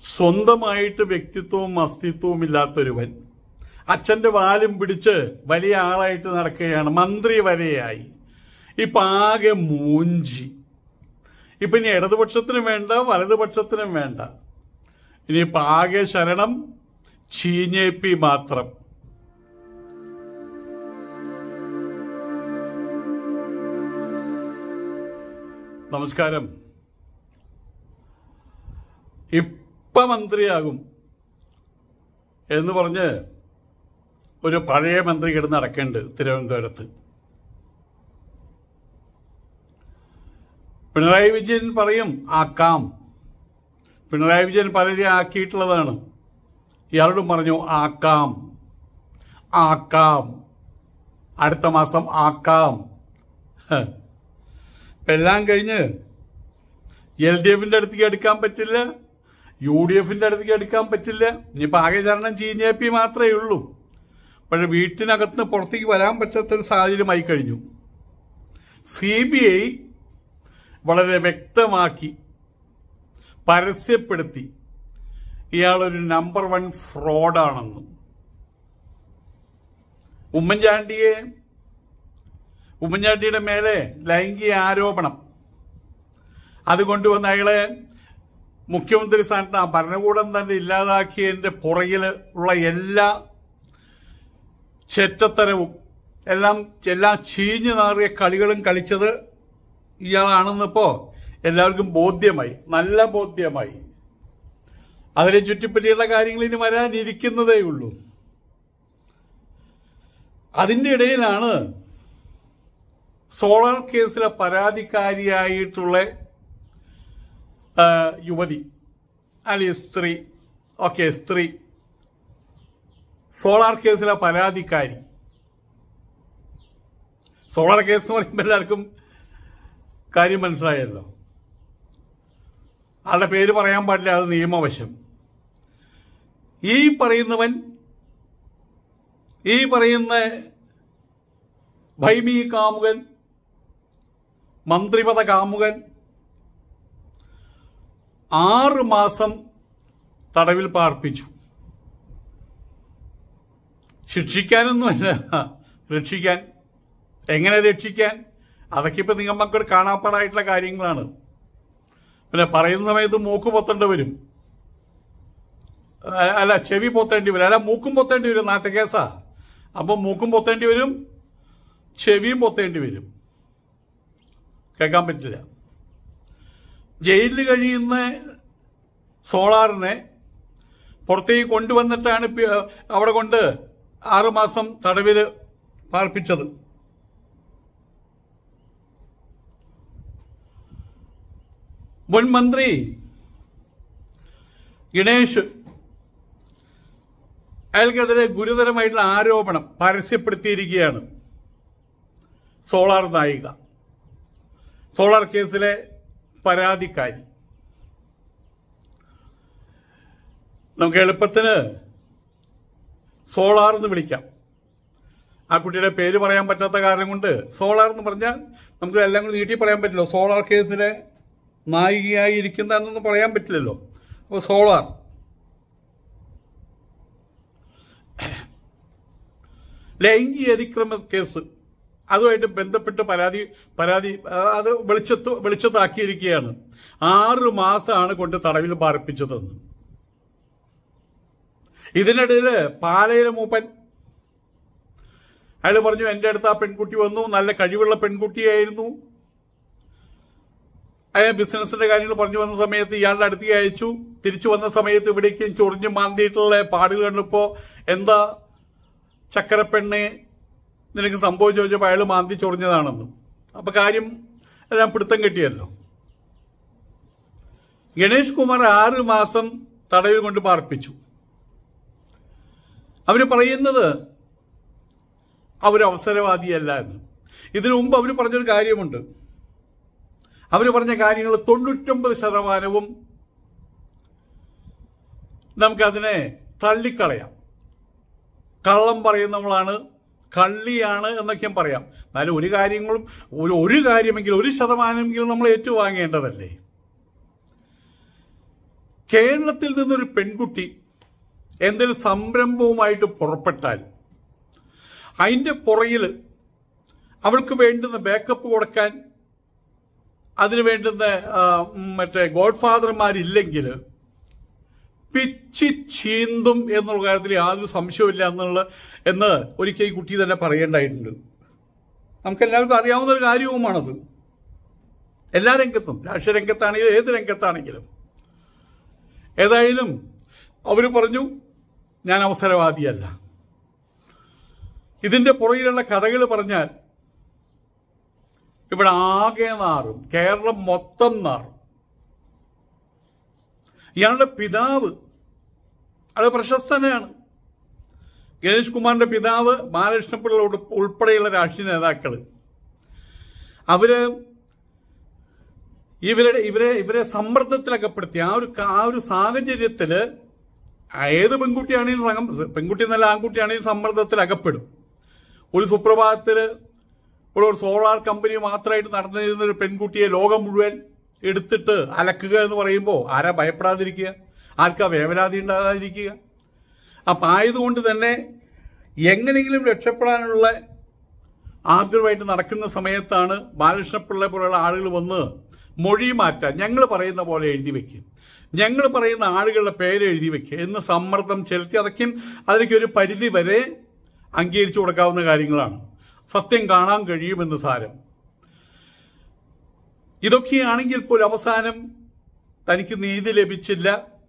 സ്വന്തമായിട്ട് വ്യക്തിത്വവും അസ്തിത്വവും ഇല്ലാത്തൊരുവൻ അച്ഛന്റെ വാലും പിടിച്ച് വലിയ ആളായിട്ട് നടക്കുകയാണ് മന്ത്രി വരെയായി ഇപ്പൊ ആകെ മൂഞ്ചി ഇപ്പൊ ഇനി ഇടതുപക്ഷത്തിനും വേണ്ട വലതുപക്ഷത്തിനും വേണ്ട ഇനിയിപ്പൊ ആകെ ശരണം ചീഞ്ഞേപ്പി മാത്രം നമസ്കാരം ഇപ്പ മന്ത്രിയാകും എന്ന് പറഞ്ഞ് ഒരു പഴയ മന്ത്രി കിടന്ന് നടക്കുന്നുണ്ട് തിരുവനന്തപുരത്ത് പിണറായി വിജയൻ പറയും ആക്കാം പിണറായി വിജയൻ പലരെ ആക്കിയിട്ടുള്ളതാണ് ഇയാളോടും പറഞ്ഞു ആക്കാം ആക്കാം അടുത്ത മാസം ആക്കാം ഹ. ഇപ്പൊ എല്ലാം കഴിഞ്ഞ് എൽ ഡി എഫിന്റെ അടുത്തേക്ക് എടുക്കാൻ പറ്റില്ല യു ഡി എഫിന്റെ അടുത്തേക്ക് എടുക്കാൻ പറ്റില്ല ഇനിയിപ്പോ ആകെ ചരണം ചീഞ്ഞ പി മാത്രമേ ഉള്ളൂ പക്ഷെ വീട്ടിനകത്ത് പുറത്തേക്ക് വരാൻ പറ്റാത്തൊരു സാഹചര്യമായി കഴിഞ്ഞു സി ബി ഐ വളരെ വ്യക്തമാക്കി പരസ്യപ്പെടുത്തി ഇയാളൊരു നമ്പർ വൺ ഫ്രോഡാണെന്നും ഉമ്മൻചാണ്ടിയെ ഉമ്മൻചാണ്ടിയുടെ മേലെ ലൈംഗിക ആരോപണം അത് കൊണ്ടുവന്ന് അയാളെ മുഖ്യമന്ത്രി സ്ഥാനത്ത് ആ ഭരണകൂടം തന്നെ ഇല്ലാതാക്കിയതിന്റെ പുറകിൽ ഉള്ള എല്ലാ ചെറ്റത്തരവും എല്ലാം എല്ലാം ചീഞ്ഞു നാറിയ കളികളും കളിച്ചത് ഇയാളാണെന്നിപ്പോ എല്ലാവർക്കും ബോധ്യമായി നല്ല ബോധ്യമായി അതിനെ ചുറ്റിപ്പറ്റിയുള്ള കാര്യങ്ങൾ ഇനി വരാനിരിക്കുന്നതേ ഉള്ളൂ അതിന്റെ ഇടയിലാണ് സോളാർ കേസിലെ പരാതിക്കാരിയായിട്ടുള്ള ആ, യുവതി അല്ലെങ്കിൽ സ്ത്രീ ഓക്കെ സ്ത്രീ സോളാർ കേസിലെ പരാതിക്കാരി സോളാർ കേസ് എന്ന് പറയുമ്പോൾ എല്ലാവർക്കും കാര്യം മനസ്സിലായല്ലോ ആളുടെ പേര് പറയാൻ പാടില്ല അത് നിയമവശം ഈ പറയുന്നവൻ ഈ പറയുന്ന ഭൈമി കാമുകൻ മന്ത്രിപദ കാമുകൻ ആറ് മാസം തടവിൽ പാർപ്പിച്ചു ശിക്ഷിക്കാനൊന്നുമല്ല രക്ഷിക്കാൻ എങ്ങനെ രക്ഷിക്കാൻ അതൊക്കെ ഇപ്പൊ നിങ്ങൾക്കൊരു കാണാപ്പാടായിട്ടുള്ള കാര്യങ്ങളാണ് പിന്നെ പറയുന്ന സമയത്ത് മൂക്ക് പൊത്തേണ്ടി വരും അ- അല്ല ചെവി പൊത്തേണ്ടി വരും അല്ല മൂക്കും പൊത്തേണ്ടി വരും നാട്ടുകേസാ അപ്പം മൂക്കും പൊത്തേണ്ടി വരും ചെവിയും പൊത്തേണ്ടി വരും കേൾക്കാൻ പറ്റില്ല ജയിലിൽ കഴിയുന്ന സോളാറിനെ പുറത്തേക്ക് കൊണ്ടുവന്നിട്ടാണ് ഇപ്പ- അവിടെ കൊണ്ട് ആറുമാസം തടവിൽ പാർപ്പിച്ചത് മുൻ മന്ത്രി ഗണേഷ് അയാൾക്കെതിരെ ഗുരുതരമായിട്ടുള്ള ആരോപണം പരസ്യപ്പെടുത്തിയിരിക്കുകയാണ് സോളാർ നായിക സോളാർ കേസിലെ പരാതിക്കാരി നമുക്ക് എളുപ്പത്തിന് സോളാർ എന്ന് വിളിക്കാം ആ കുട്ടിയുടെ പേര് പറയാൻ പറ്റാത്ത കാരണം കൊണ്ട് സോളാർ എന്ന് പറഞ്ഞാൽ നമുക്ക് എല്ലാം കൂടി നീട്ടി പറയാൻ പറ്റില്ല സോളാർ കേസിലെ നായികയായി ഇരിക്കുന്ന എന്നൊന്നും പറയാൻ പറ്റില്ലല്ലോ അപ്പോൾ സോളാർ ലൈംഗിക അതിക്രമ കേസ് അതുമായിട്ട് ബന്ധപ്പെട്ട് പരാതി പരാതി ആ, അത് വെളിച്ചത്ത് വെളിച്ചത്താക്കിയിരിക്കുകയാണ് ആറ് മാസമാണ് കൊണ്ട് തടവിൽ പാർപ്പിച്ചതെന്ന് ഇതിനിടയിൽ പാലയിലെ മൂപ്പൻ അയാൾ പറഞ്ഞു എന്റെ അടുത്ത് ആ പെൺകുട്ടി വന്നു നല്ല കഴിവുള്ള പെൺകുട്ടിയായിരുന്നു അയാൾ ബിസിനസിന്റെ കാര്യങ്ങൾ പറഞ്ഞു വന്ന സമയത്ത് ഇയാളുടെ അടുത്തേക്ക് അയച്ചു തിരിച്ചു വന്ന സമയത്ത് ഇവിടേക്ക് ചൊറിഞ്ഞു മാന്തിയിട്ടുള്ള പാടുകൾ കണ്ടപ്പോ എന്താ ചക്കരപ്പെണ്ണെ നിനക്ക് സംഭവിച്ചു ചോദിച്ചപ്പോൾ അയാൾ മാന്തി ചൊറിഞ്ഞതാണെന്ന് അപ്പൊ കാര്യം എല്ലാം പിടുത്തം കിട്ടിയല്ലോ ഗണേഷ് കുമാർ ആറ് മാസം തടവിൽ കൊണ്ട് പാർപ്പിച്ചു അവര് പറയുന്നത് അവര് അവസരവാദിയല്ല എന്ന് ഇതിനു മുമ്പ് അവർ പറഞ്ഞൊരു കാര്യമുണ്ട് അവർ പറഞ്ഞ കാര്യങ്ങൾ തൊണ്ണൂറ്റൊമ്പത് ശതമാനവും നമുക്കതിനെ തള്ളിക്കളയാം കള്ളം പറയുന്നവളാണ് കള്ളിയാണ് എന്നൊക്കെ പറയാം എന്നാലും ഒരു കാര്യങ്ങളും ഒരു ഒരു കാര്യമെങ്കിലും ഒരു ശതമാനമെങ്കിലും നമ്മൾ ഏറ്റുവാങ്ങേണ്ടതല്ലേ കേരളത്തിൽ നിന്നൊരു പെൺകുട്ടി എന്തെങ്കിലും സംരംഭവുമായിട്ട് പുറപ്പെട്ടാൽ അതിൻ്റെ പുറകിൽ അവൾക്ക് വേണ്ടുന്ന ബാക്കപ്പ് കൊടുക്കാൻ അതിന് വേണ്ടുന്ന ആ, ഉം, മറ്റേ ഗോഡ് ഫാദർമാരില്ലെങ്കിൽ പിച്ചി ചീന്തും എന്നുള്ള കാര്യത്തിൽ യാതൊരു സംശയമില്ല എന്നുള്ള എന്ന് ഒരിക്കൽ ഈ കുട്ടി തന്നെ പറയേണ്ടായിട്ടുണ്ട് നമുക്ക് എല്ലാവർക്കും അറിയാവുന്ന ഒരു കാര്യവുമാണത് എല്ലാ രംഗത്തും രാഷ്ട്രീയ രംഗത്താണെങ്കിലും ഏത് രംഗത്താണെങ്കിലും ഏതായാലും അവർ പറഞ്ഞു ഞാൻ അവസരവാദിയല്ല ഇതിന്റെ പുറകിലുള്ള കഥകൾ പറഞ്ഞാൽ ഇവിടെ ആകെ നാറും കേരളം മൊത്തം നാറും ഇയാളുടെ പിതാവ് അത് പ്രശസ്തനാണ് ഗണേഷ് കുമാറിന്റെ പിതാവ് ബാലകൃഷ്ണപിള്ള ഉൾപ്പ- ഉൾപ്പെടെയുള്ള രാഷ്ട്രീയ നേതാക്കൾ അവര് ഇവരുടെ ഇവരെ ഇവരെ സമ്മർദ്ദത്തിലകപ്പെടുത്തി ആ ഒരു കാ- ആ ഒരു സാഹചര്യത്തില് ഏത് പെൺകുട്ടിയാണെങ്കിലും സംഘം- പെൺകുട്ടി എന്നല്ല ആൺകുട്ടിയാണെങ്കിലും സമ്മർദ്ദത്തിൽ അകപ്പെടും ഒരു സുപ്രഭാതത്തില് ഇവിടെ ഒരു സോളാർ കമ്പനി മാത്രമായിട്ട് നടന്നിരുന്ന ഒരു പെൺകുട്ടിയെ ലോകം മുഴുവൻ എടുത്തിട്ട് അലക്കുക എന്ന് പറയുമ്പോൾ ആരാ ഭയപ്പെടാതിരിക്കുക ആർക്കാ വേവലാതി ഉണ്ടാകാതിരിക്കുക അപ്പം ആയതുകൊണ്ട് തന്നെ എങ്ങനെയെങ്കിലും രക്ഷപ്പെടാനുള്ള ആഗ്രഹമായിട്ട് നടക്കുന്ന സമയത്താണ് ബാലകൃഷ്ണപിള്ള പോലുള്ള ആളുകൾ വന്ന് മൊഴി മാറ്റാൻ ഞങ്ങൾ പറയുന്ന പോലെ എഴുതി വെക്കും ഞങ്ങൾ പറയുന്ന ആളുകളുടെ പേര് എഴുതി വെക്കുക എന്ന് സമ്മർദ്ദം ചെലുത്തി അതൊക്കെയും അതിലേക്ക് ഒരു പരിധി വരെ അംഗീകരിച്ചു കൊടുക്കാവുന്ന കാര്യങ്ങളാണ് സത്യം കാണാൻ കഴിയുമെന്ന് സാരം ഇതൊക്കെയാണെങ്കിൽ പോലും അവസാനം തനിക്ക് നീതി ലഭിച്ചില്ല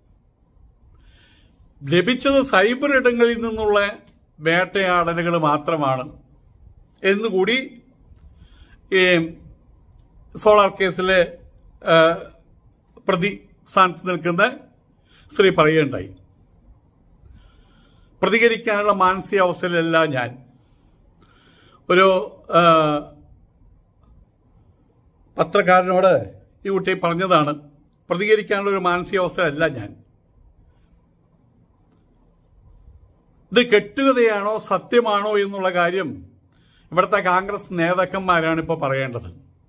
ലഭിച്ചത് സൈബർ ഇടങ്ങളിൽ നിന്നുള്ള വേട്ടയാടലുകൾ മാത്രമാണ് എന്നുകൂടി ഈ സോളാർ കേസിലെ ആ, പ്രതി സ്ഥാനത്ത് നിൽക്കുന്ന സ്ത്രീ പറയുകയുണ്ടായി പ്രതികരിക്കാനുള്ള മാനസികാവസ്ഥയിലല്ല ഞാൻ ഒരു ആ, പത്രക്കാരനോട് ഈ കുട്ടി പറഞ്ഞതാണ് പ്രതികരിക്കാനുള്ള ഒരു മാനസികാവസ്ഥയല്ല ഞാൻ ഇത് കെട്ടുകഥയാണോ സത്യമാണോ എന്നുള്ള കാര്യം ഇവിടുത്തെ കോൺഗ്രസ് നേതാക്കന്മാരാണ് ഇപ്പോൾ പറയേണ്ടത്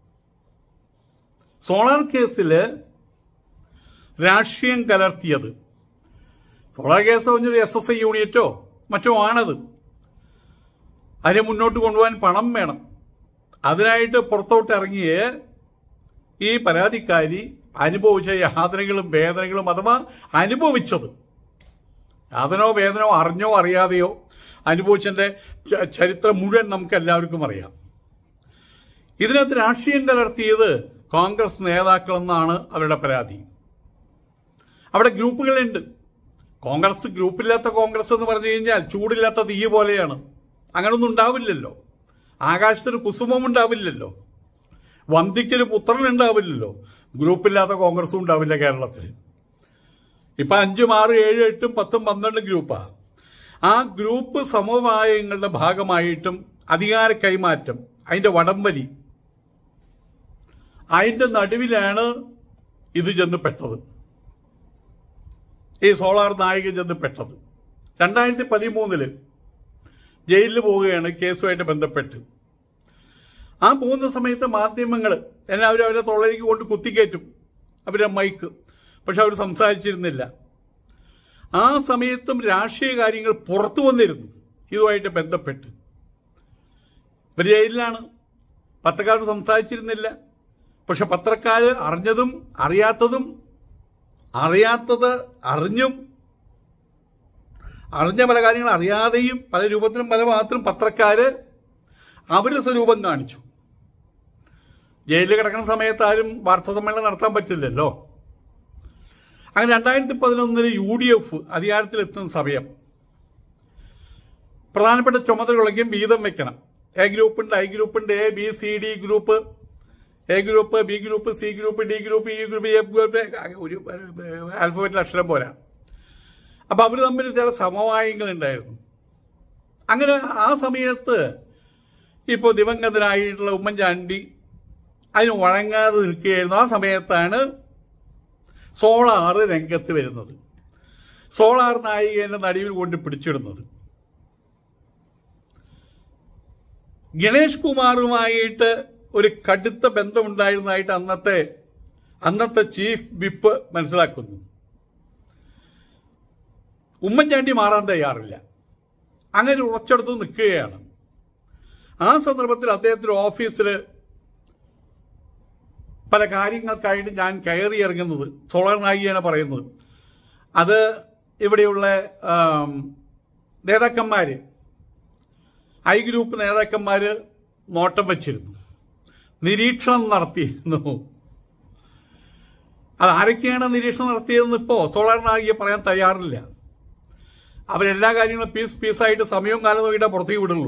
സോളാർ കേസില് രാഷ്ട്രീയം കലർത്തിയത് സോളാർ കേസ് പറഞ്ഞൊരു എസ് എസ് ഐ യൂണിറ്റോ മറ്റോ ആണത് അതിനെ മുന്നോട്ട് കൊണ്ടുപോകാൻ പണം വേണം അതിനായിട്ട് പുറത്തോട്ട് ഇറങ്ങിയ ഈ പരാതിക്കാരി അനുഭവിച്ച യാതനകളും വേദനകളും അഥവാ അനുഭവിച്ചത് യാതനോ വേദനയോ അറിഞ്ഞോ അറിയാതെയോ അനുഭവിച്ചതിന്റെ ച- ചരിത്രം മുഴുവൻ നമുക്ക് എല്ലാവർക്കും അറിയാം ഇതിനകത്ത് രാഷ്ട്രീയം കലർത്തിയത് കോൺഗ്രസ് നേതാക്കളെന്നാണ് അവരുടെ പരാതി അവിടെ ഗ്രൂപ്പുകളുണ്ട് കോൺഗ്രസ് ഗ്രൂപ്പില്ലാത്ത കോൺഗ്രസ് എന്ന് പറഞ്ഞു കഴിഞ്ഞാൽ ചൂടില്ലാത്ത തീ പോലെയാണ് അങ്ങനൊന്നും ഉണ്ടാവില്ലല്ലോ ആകാശത്തിന് കുസുമം ഉണ്ടാവില്ലല്ലോ വന്തിക്കൊരു പുത്രൻ ഉണ്ടാവില്ലല്ലോ ഗ്രൂപ്പില്ലാത്ത കോൺഗ്രസും ഉണ്ടാവില്ല കേരളത്തിൽ ഇപ്പൊ അഞ്ചും ആറും ഏഴും എട്ടും പത്തും പന്ത്രണ്ട് ഗ്രൂപ്പാ ആ ഗ്രൂപ്പ് സമവായങ്ങളുടെ ഭാഗമായിട്ടും അധികാര കൈമാറ്റം അതിന്റെ വടംവലി അതിന്റെ നടുവിലാണ് ഇത് ചെന്ന് പെട്ടത് ഈ സോളാർ നായിക ചെന്ന് പെട്ടത് രണ്ടായിരത്തി പതിമൂന്നില് ജയിലിൽ പോവുകയാണ് കേസുമായിട്ട് ബന്ധപ്പെട്ട് ആ പോകുന്ന സമയത്ത് മാധ്യമങ്ങൾ എല്ലാവരും അവരെ തൊള്ളലേക്ക് കൊണ്ട് കുത്തിക്കയറ്റും അവരുടെ മൈക്ക് പക്ഷെ അവർ സംസാരിച്ചിരുന്നില്ല ആ സമയത്തും രാഷ്ട്രീയ കാര്യങ്ങൾ പുറത്തു വന്നിരുന്നു ഇതുമായിട്ട് ബന്ധപ്പെട്ട് ഇവർ ജയിലിലാണ് പത്രക്കാർ സംസാരിച്ചിരുന്നില്ല പക്ഷെ പത്രക്കാര് അറിഞ്ഞതും അറിയാത്തതും അറിയാത്തത് അറിഞ്ഞും അറിഞ്ഞ പല കാര്യങ്ങൾ അറിയാതെയും പല രൂപത്തിലും പല ഭാഗത്തിലും പത്രക്കാര് അവരുടെ സ്വരൂപം കാണിച്ചു ജയിലിൽ കിടക്കുന്ന സമയത്ത് ആരും വാർത്താ സമ്മേളനം നടത്താൻ പറ്റില്ലല്ലോ അങ്ങനെ രണ്ടായിരത്തി പതിനൊന്നില് യു ഡി എഫ് അധികാരത്തിലെത്തുന്ന സമയം പ്രധാനപ്പെട്ട ചുമതലകളൊക്കെയും വീതം വെക്കണം എ ഗ്രൂപ്പുണ്ട് ഐ ഗ്രൂപ്പുണ്ട് A B C D group A group B group C group D group E group F group ഒരു ആൽഫബറ്റിൽ അക്ഷരം പോരാ അപ്പൊ അവർ തമ്മിൽ ചില സമവായങ്ങൾ ഉണ്ടായിരുന്നു അങ്ങനെ ആ സമയത്ത് ഇപ്പോൾ ദിവംഗതനായിട്ടുള്ള ഉമ്മൻചാണ്ടി അതിന് വഴങ്ങാതെ നിൽക്കുകയായിരുന്നു ആ സമയത്താണ് സോളാർ രംഗത്ത് വരുന്നത് സോളാർ നായികേന്റെ നടുവിൽ കൊണ്ട് പിടിച്ചിടുന്നത് ഗണേഷ് കുമാറുമായിട്ട് ഒരു കടുത്ത ബന്ധമുണ്ടായിരുന്നതായിട്ട് അന്നത്തെ അന്നത്തെ ചീഫ് വിപ്പ് മനസ്സിലാക്കുന്നു ഉമ്മൻചാണ്ടി മാറാൻ തയ്യാറില്ല അങ്ങനെ ഉറച്ചെടുത്ത് നിൽക്കുകയാണ് ആ സന്ദർഭത്തിൽ അദ്ദേഹത്തിന്റെ ഓഫീസിൽ പല കാര്യങ്ങൾക്കായിട്ട് ഞാൻ കയറി ഇറങ്ങുന്നത് സോളർ നായികയാണ് പറയുന്നത് അത് ഇവിടെയുള്ള ആം, നേതാക്കന്മാര് ഐ ഗ്രൂപ്പ് നേതാക്കന്മാര് നോട്ടം വച്ചിരുന്നു നിരീക്ഷണം നടത്തിയിരുന്നു അത് ആരൊക്കെയാണ് നിരീക്ഷണം നടത്തിയതെന്ന് ഇപ്പോ സോളാർ നായികയെ പറയാൻ തയ്യാറില്ല അവരെല്ലാ കാര്യങ്ങളും പീസ് പീസായിട്ട് സമയവും കാലം നോക്കിയിട്ടേ പുറത്തേക്ക് വിടുള്ളൂ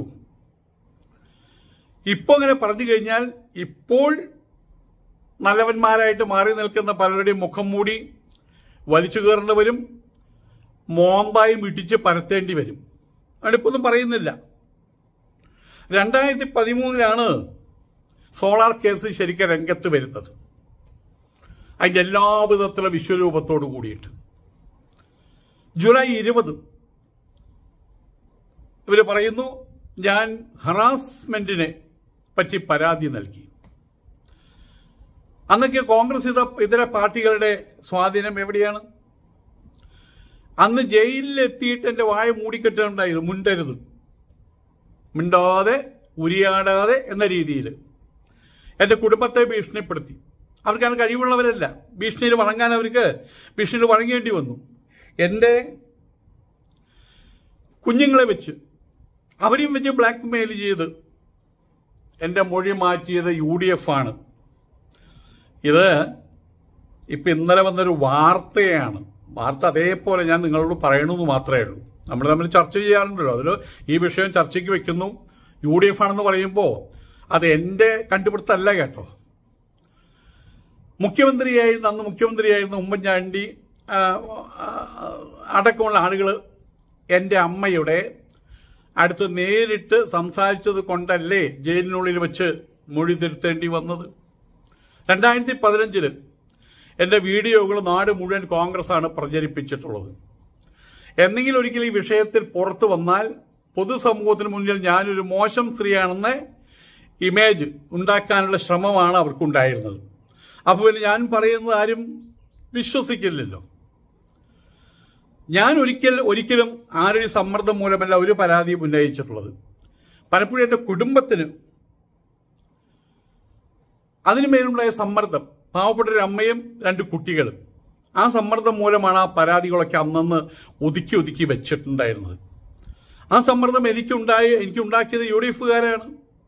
ഇപ്പൊ അങ്ങനെ പറഞ്ഞു കഴിഞ്ഞാൽ ഇപ്പോൾ നല്ലവന്മാരായിട്ട് മാറി നിൽക്കുന്ന പലരുടെയും മുഖം മൂടി വലിച്ചു കയറേണ്ടി വരും മോന്തായും ഇടിച്ച് പരത്തേണ്ടി വരും അടുപ്പൊന്നും പറയുന്നില്ല രണ്ടായിരത്തി പതിമൂന്നിലാണ് സോളാർ കേസ് ശരിക്കും രംഗത്ത് വരുന്നത് അതിന്റെ എല്ലാ വിധത്തിലുള്ള വിശ്വരൂപത്തോടു കൂടിയിട്ട് ജൂലൈ ഇരുപത് ഇവർ പറയുന്നു ഞാൻ ഹറാസ്മെന്റിനെ പറ്റി പരാതി നൽകി അന്നൊക്കെ കോൺഗ്രസ് ഇത ഇതര പാർട്ടികളുടെ സ്വാധീനം എവിടെയാണ് അന്ന് ജയിലിൽ എത്തിയിട്ട് എന്റെ വായ മൂടിക്കെട്ടുണ്ടായത് മുണ്ടരുത് മിണ്ടാതെ ഉരിയാടാതെ എന്ന രീതിയിൽ എന്റെ കുടുംബത്തെ ഭീഷണിപ്പെടുത്തി അവർക്ക് അത് കഴിവുള്ളവരല്ല ഭീഷണിയിൽ വഴങ്ങാൻ അവർക്ക് ഭീഷണിയിൽ വഴങ്ങേണ്ടി വന്നു എൻ്റെ കുഞ്ഞുങ്ങളെ വെച്ച് അവരെയും വെച്ച് ബ്ലാക്ക് മെയിൽ ചെയ്ത് എൻ്റെ മൊഴി മാറ്റിയത് യു ഡി എഫ് ആണ് ഇത് ഇപ്പം ഇന്നലെ വന്നൊരു വാർത്തയാണ് വാർത്ത അതേപോലെ ഞാൻ നിങ്ങളോട് പറയണമെന്ന് മാത്രമേ ഉള്ളൂ നമ്മൾ തമ്മിൽ ചർച്ച ചെയ്യാറുണ്ടല്ലോ അതിൽ ഈ വിഷയം ചർച്ചയ്ക്ക് വെക്കുന്നു യു ഡി എഫ് ആണെന്ന് പറയുമ്പോൾ അത് എൻ്റെ കണ്ടുപിടുത്തമല്ല കേട്ടോ മുഖ്യമന്ത്രിയായിരുന്ന അന്ന് മുഖ്യമന്ത്രിയായിരുന്ന ഉമ്മൻചാണ്ടി ആ, ആ, അടക്കമുള്ള ആളുകൾ എൻ്റെ അമ്മയുടെ അടുത്ത് നേരിട്ട് സംസാരിച്ചത് കൊണ്ടല്ലേ ജയിലിനുള്ളിൽ വെച്ച് മൊഴി തിരുത്തേണ്ടി വന്നത് രണ്ടായിരത്തി പതിനഞ്ചില് എൻ്റെ വീഡിയോകൾ നാട് മുഴുവൻ കോൺഗ്രസ് ആണ് പ്രചരിപ്പിച്ചിട്ടുള്ളത് എന്നെങ്കിലും ഒരിക്കൽ ഈ വിഷയത്തിൽ പുറത്തു വന്നാൽ പൊതുസമൂഹത്തിന് മുന്നിൽ ഞാനൊരു മോശം സ്ത്രീയാണെന്ന് ഇമേജ് ഉണ്ടാക്കാനുള്ള ശ്രമമാണ് അവർക്കുണ്ടായിരുന്നത് അപ്പോൾ പിന്നെ ഞാൻ പറയുന്നത് ആരും വിശ്വസിക്കില്ലല്ലോ ഞാൻ ഒരിക്കൽ ഒരിക്കലും ആരുടെ സമ്മർദ്ദം മൂലമല്ല ഒരു പരാതിയും ഉന്നയിച്ചിട്ടുള്ളത് പലപ്പോഴും എൻ്റെ കുടുംബത്തിന് അതിനുമേലുണ്ടായ സമ്മർദ്ദം പാവപ്പെട്ട ഒരു അമ്മയും രണ്ട് കുട്ടികളും ആ സമ്മർദ്ദം മൂലമാണ് ആ പരാതികളൊക്കെ അന്നന്ന് ഒതുക്കി ഒതുക്കി വെച്ചിട്ടുണ്ടായിരുന്നത് ആ സമ്മർദ്ദം എനിക്കുണ്ടായി എനിക്കുണ്ടാക്കിയത് യു ഡി എഫുകാരാണ്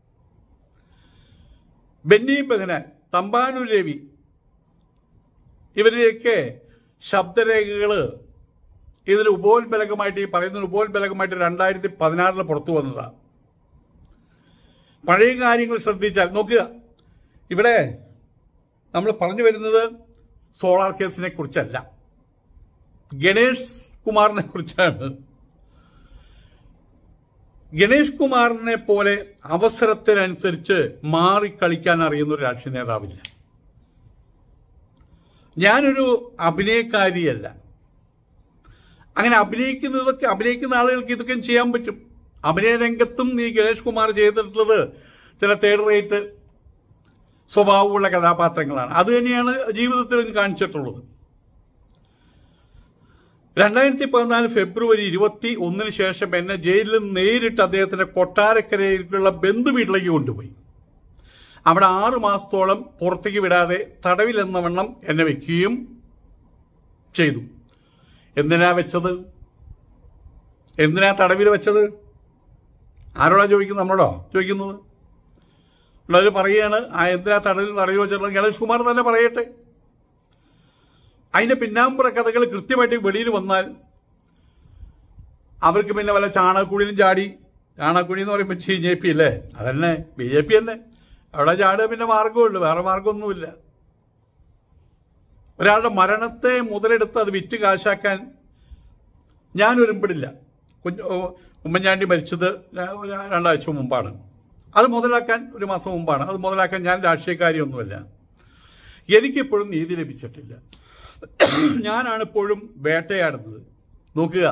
ബെന്നി ബെഹനാൻ തമ്പാനൂർ രവി ഇവരുടെയൊക്കെ ശബ്ദരേഖകൾ ഇതിൽ ഉപോത്ബലകമായിട്ട് ഈ പറയുന്ന ഉപോത്ബലകമായിട്ട് രണ്ടായിരത്തി പതിനാറിൽ പുറത്തു വന്നതാണ് പഴയ കാര്യങ്ങൾ ശ്രദ്ധിച്ചാൽ നോക്കുക ഇവിടെ നമ്മൾ പറഞ്ഞു വരുന്നത് സോളാർ കേസിനെ കുറിച്ചല്ല ഗണേഷ് കുമാറിനെ കുറിച്ചാണ് ഗണേഷ് കുമാറിനെ പോലെ അവസരത്തിനനുസരിച്ച് മാറിക്കളിക്കാൻ അറിയുന്ന ഒരു രാഷ്ട്രീയ നേതാവില്ല ഞാനൊരു അഭിനയക്കാരിയല്ല അങ്ങനെ അഭിനയിക്കുന്നതൊക്കെ അഭിനയിക്കുന്ന ആളുകൾക്ക് ഇതൊക്കെ ചെയ്യാൻ പറ്റും അഭിനയ രംഗത്തും ഈ ഗണേഷ് കുമാർ ചെയ്തിട്ടുള്ളത് ചില തേർഡ് റേറ്റ് സ്വഭാവമുള്ള കഥാപാത്രങ്ങളാണ് അത് തന്നെയാണ് ജീവിതത്തിൽ കാണിച്ചിട്ടുള്ളത് രണ്ടായിരത്തി പതിനാല് ഫെബ്രുവരി ഇരുപത്തി ഒന്നിന് ശേഷം എന്നെ ജയിലിൽ നിന്ന് നേരിട്ട് അദ്ദേഹത്തിന്റെ കൊട്ടാരക്കരയിലേക്കുള്ള ബന്ധു വീട്ടിലേക്ക് കൊണ്ടുപോയി അവിടെ ആറു മാസത്തോളം പുറത്തേക്ക് വിടാതെ തടവിലെന്ന വണ്ണം എന്നെ വെക്കുകയും ചെയ്തു എന്തിനാ വെച്ചത് എന്തിനാ തടവിൽ വെച്ചത് ആരോടാ ചോദിക്കുന്നത് നമ്മളോടോ ചോദിക്കുന്നത് ഉള്ളവർ പറയുകയാണ് ആ എന്തിനാ തടവിൽ തടവിൽ വെച്ചിട്ടുള്ളത് ഗണേഷ് കുമാർ തന്നെ പറയട്ടെ അതിന്റെ പിന്നാമ്പുറ കഥകൾ കൃത്യമായിട്ട് വെളിയിൽ വന്നാൽ അവർക്ക് പിന്നെ വല്ല ചാണകക്കുഴിയിലും ചാടി ചാണകക്കുഴി എന്ന് പറയുമ്പോൾ ബി ജെ പി അല്ലേ അതന്നെ ബി ജെ പി തന്നെ അവിടെ ചാടുക പിന്നെ മാർഗമുള്ളൂ വേറെ മാർഗമൊന്നുമില്ല ഒരാളുടെ മരണത്തെ മുതലെടുത്ത് അത് വിറ്റ് കാശാക്കാൻ ഞാൻ ഒരുമ്പിടില്ല കുഞ്ഞ് ഓ, ഉമ്മൻചാണ്ടി മരിച്ചത് ര- ഒരു രണ്ടാഴ്ച മുമ്പാണ് അത് മുതലാക്കാൻ ഒരു മാസം മുമ്പാണ് അത് മുതലാക്കാൻ ഞാൻ രാഷ്ട്രീയക്കാരിയൊന്നുമല്ല എനിക്കിപ്പോഴും നീതി ലഭിച്ചിട്ടില്ല ഞാനാണ് ഇപ്പോഴും വേട്ടയാടുന്നത് നോക്കുക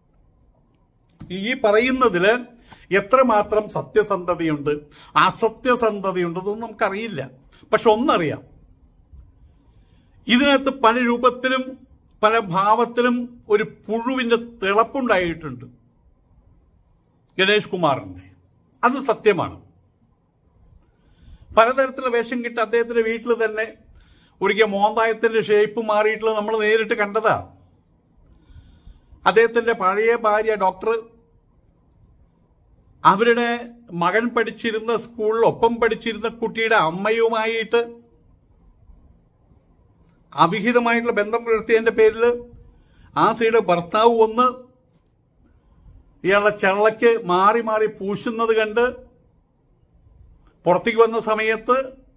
ഈ പറയുന്നതില് എത്രമാത്രം സത്യസന്ധതയുണ്ട് അസത്യസന്ധതയുണ്ടെന്നൊന്നും നമുക്കറിയില്ല പക്ഷെ ഒന്നറിയാം ഇതിനകത്ത് പല രൂപത്തിലും പല ഭാവത്തിലും ഒരു പുഴുവിന്റെ തിളപ്പുണ്ടായിട്ടുണ്ട് ഗണേഷ് കുമാറിന്റെ അത് സത്യമാണ് പലതരത്തിലുള്ള വേഷം കിട്ടി അദ്ദേഹത്തിന്റെ വീട്ടിൽ തന്നെ ഒരിക്കൽ മോന്തായത്തിന്റെ ഷേപ്പ് മാറിയിട്ടുള്ളത് നമ്മൾ നേരിട്ട് കണ്ടതാ അദ്ദേഹത്തിന്റെ പഴയ ഭാര്യ ഡോക്ടർ അവരുടെ മകൻ പഠിച്ചിരുന്ന സ്കൂളിൽ ഒപ്പം പഠിച്ചിരുന്ന കുട്ടിയുടെ അമ്മയുമായിട്ട് അവിഹിതമായിട്ടുള്ള ബന്ധം പുലർത്തിയതിന്റെ പേരിൽ ആ സ്ത്രീയുടെ ഭർത്താവ് ഒന്ന് ഇയാളുടെ ചെള്ളയ്ക്ക് മാറി മാറി പൂശുന്നത് കണ്ട് പുറത്തേക്ക് വന്ന സമയത്ത്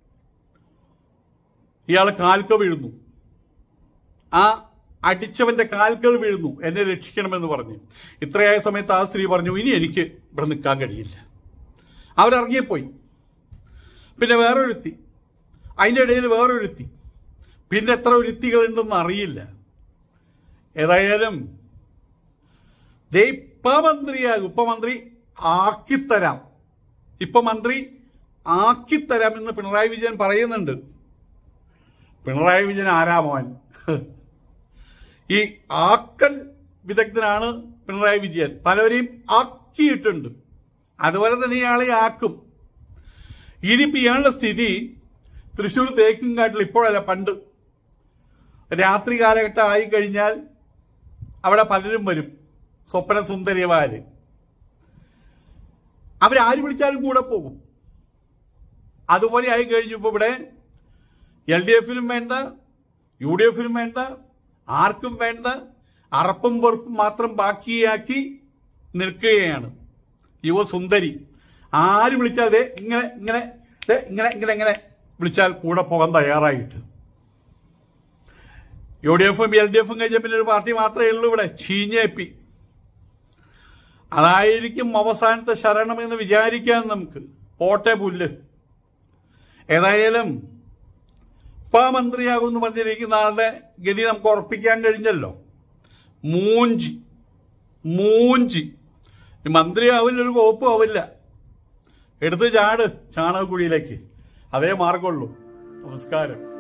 ഇയാൾ കാൽക്ക വീഴുന്നു ആ അടിച്ചവന്റെ കാൽക്കൽ വീഴുന്നു എന്നെ രക്ഷിക്കണമെന്ന് പറഞ്ഞു ഇത്രയായ സമയത്ത് ആ സ്ത്രീ പറഞ്ഞു ഇനി എനിക്ക് ഇവിടെ നിൽക്കാൻ കഴിയില്ല അവരിറങ്ങിപ്പോയി പിന്നെ വേറൊരുത്തി അതിൻ്റെ ഇടയിൽ വേറൊരുത്തി പിന്നെ എത്ര ഒരുത്തികളുണ്ടെന്ന് അറിയില്ല ഏതായാലും ദേ ഇപ്പ മന്ത്രിയാകും ഇപ്പൊ മന്ത്രി ആക്കിത്തരാം ഇപ്പൊ മന്ത്രി ആക്കിത്തരാം എന്ന് പിണറായി വിജയൻ പറയുന്നുണ്ട് പിണറായി വിജയൻ ആരാ മോൻ ഈ ആക്കൽ വിദഗ്ധനാണ് പിണറായി വിജയൻ പലവരെയും ആക്കിയിട്ടുണ്ട് അതുപോലെ തന്നെ ഇയാളെ ആക്കും ഇനിയിപ്പോ ഇയാളുടെ സ്ഥിതി തൃശ്ശൂർ തേക്കിൻകാട്ടിൽ ഇപ്പോഴല്ല പണ്ട് രാത്രി കാലഘട്ടം ആയി കഴിഞ്ഞാൽ അവിടെ പലരും വരും സ്വപ്ന സുന്ദരിമാര് അവരാര് വിളിച്ചാലും കൂടെ പോകും അതുപോലെ ആയി കഴിഞ്ഞപ്പോൾ ഇവിടെ എൽ ഡി എഫിനും വേണ്ട യു ഡി എഫിനും വേണ്ട ആർക്കും വേണ്ട അറപ്പും വെറുപ്പും മാത്രം ബാക്കിയാക്കി നിൽക്കുകയാണ് യുവസുന്ദരി ആര് വിളിച്ചാൽ ദേ ഇങ്ങനെ ഇങ്ങനെ ദേ ഇങ്ങനെ ഇങ്ങനെ ഇങ്ങനെ വിളിച്ചാൽ കൂടെ പോകാൻ തയ്യാറായിട്ട് യു ഡി എഫും എൽ ഡി എഫും കഴിഞ്ഞ പിന്നെ ഒരു പാർട്ടി മാത്രമേ ഉള്ളൂ ഇവിടെ ചീഞ്ഞേപ്പി അതായിരിക്കും അവസാനത്തെ ശരണം എന്ന് വിചാരിക്കാൻ നമുക്ക് പോട്ടെ പുല്ല് ഏതായാലും ഇപ്പ മന്ത്രിയാകുമെന്ന് പറഞ്ഞിരിക്കുന്ന ആളുടെ ഗതി നമുക്ക് ഉറപ്പിക്കാൻ കഴിഞ്ഞല്ലോ മൂഞ്ചി മൂഞ്ചി മന്ത്രിയാവില്ല ഒരു കോപ്പും ആവില്ല എടുത്ത് ചാട് ചാണകക്കുഴിയിലേക്ക് അതേ മാർഗമുള്ളൂ നമസ്കാരം